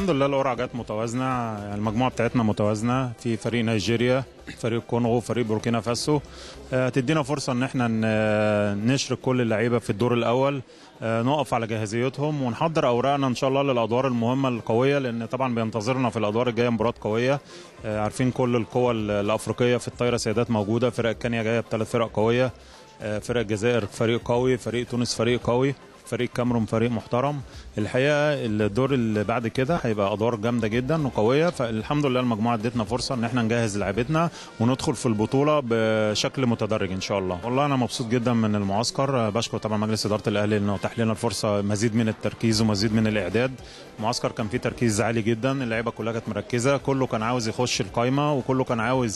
الحمد لله القرعه جت متوازنه يعني المجموعه بتاعتنا متوازنه في فريق نيجيريا فريق كونغو فريق بوركينا فاسو آه، هتدينا فرصه ان احنا ن- نشرك كل اللعيبه في الدور الاول آه، نقف على جاهزيتهم ونحضر اوراقنا ان شاء الله للادوار المهمه القويه لان طبعا بينتظرنا في الادوار الجايه مباراه قويه آه، عارفين كل القوى ال- الافريقيه في الطايره سيدات موجوده فرق كينيا جايه بثلاث فرق قويه آه، فرق الجزائر فريق قوي فريق تونس فريق قوي فريق كاميرون فريق محترم الحقيقه الدور اللي بعد كده هيبقى ادوار جامده جدا وقويه فالحمد لله المجموعه ادتنا فرصه ان احنا نجهز لعيبتنا وندخل في البطوله بشكل متدرج ان شاء الله والله انا مبسوط جدا من المعسكر بشكر طبعا مجلس اداره الاهلي انه اتاح لنا الفرصه مزيد من التركيز ومزيد من الاعداد المعسكر كان فيه تركيز عالي جدا اللعيبه كلها كانت مركزه كله كان عاوز يخش القايمه وكله كان عاوز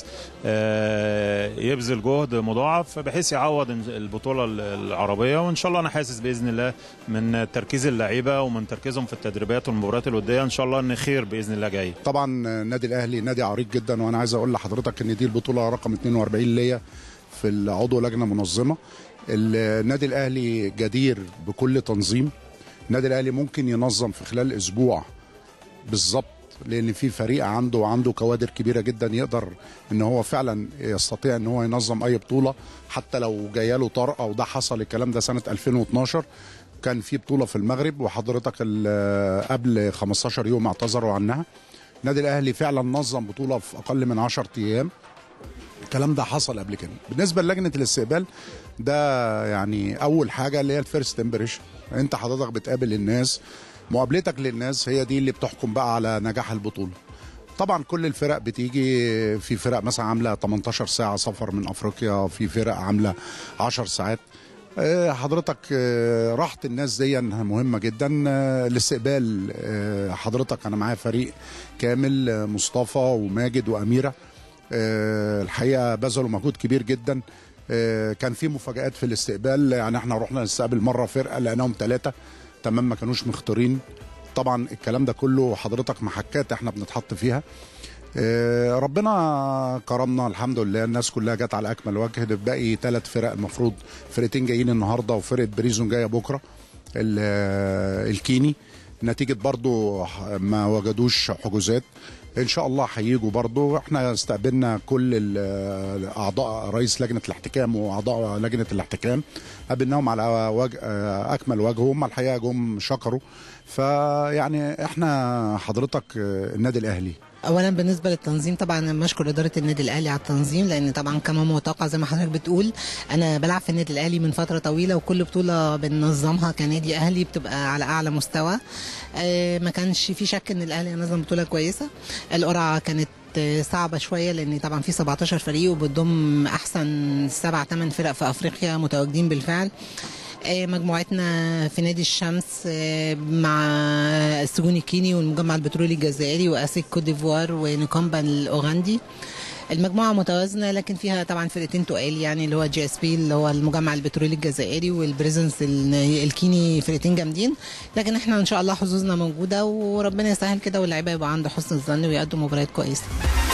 آه، يبذل جهد مضاعف بحيث يعوض البطوله العربيه وان شاء الله انا حاسس باذن الله من تركيز اللعيبه ومن تركيزهم في التدريبات والمباريات الوديه ان شاء الله ان خير باذن الله جاي طبعا النادي الاهلي نادي عريق جدا وانا عايز اقول لحضرتك ان دي البطوله رقم 42 ليا في العضو لجنه منظمه النادي الاهلي جدير بكل تنظيم النادي الاهلي ممكن ينظم في خلال اسبوع بالظبط لان في فريق عنده وعنده كوادر كبيره جدا يقدر ان هو فعلا يستطيع ان هو ينظم اي بطوله حتى لو جايه له طرقه وده حصل الكلام ده سنه 2012 كان في بطوله في المغرب وحضرتك ال- قبل 15 يوم اعتذروا عنها النادي الاهلي فعلا نظم بطوله في اقل من 10 ايام الكلام ده حصل قبل كده بالنسبه للجنه الاستقبال ده يعني اول حاجه اللي هي الفيرست امبريشن انت حضرتك بتقابل الناس مقابلتك للناس هي دي اللي بتحكم بقى على نجاح البطوله طبعا كل الفرق بتيجي في فرق مثلا عامله 18 ساعه سفر من افريقيا في فرق عامله 10 ساعات آه، حضرتك آه، راحه الناس دي مهمه جدا آه، الاستقبال آه، حضرتك انا معايا فريق كامل آه، مصطفى وماجد واميره آه، الحقيقه بذلوا مجهود كبير جدا آه، كان في مفاجات في الاستقبال يعني احنا رحنا نستقبل مره فرقه لقيناهم ثلاثه تمام ما كانوش مختارين طبعا الكلام ده كله حضرتك محكات احنا بنتحط فيها آه، ربنا كرمنا الحمد لله الناس كلها جت على اكمل وجه ده باقي ثلاث فرق المفروض فرقتين جايين النهارده وفرقه بريزون جايه بكره ال- آه، الكيني نتيجه برضو ما وجدوش حجوزات ان شاء الله هيجوا برضو احنا استقبلنا كل ال- اعضاء رئيس لجنه الاحتكام واعضاء لجنه الاحتكام قابلناهم على وجه اكمل وجه هم الحقيقه جم شكروا فيعني احنا حضرتك النادي الاهلي اولا بالنسبه للتنظيم طبعا انا بشكر اداره النادي الاهلي على التنظيم لان طبعا كما متوقع زي ما حضرتك بتقول انا بلعب في النادي الاهلي من فتره طويله وكل بطوله بننظمها كنادي اهلي بتبقى على اعلى مستوى آه، ما كانش في شك ان الاهلي نظم بطوله كويسه القرعه كانت آه، صعبة شوية لأن طبعا في 17 فريق وبتضم أحسن سبع ثمان فرق في أفريقيا متواجدين بالفعل آه، مجموعتنا في نادي الشمس آه، مع السجون الكيني والمجمع البترولي الجزائري واسيك كوت ديفوار ونيكومبا الاوغندي المجموعة متوازنة لكن فيها طبعا فرقتين تقال يعني اللي هو جي اس بي اللي هو المجمع البترولي الجزائري والبريزنس ال- الكيني فرقتين جامدين لكن احنا ان شاء الله حظوظنا موجودة وربنا يسهل كده واللعيبة يبقى عنده حسن الظن ويقدموا مباريات كويسة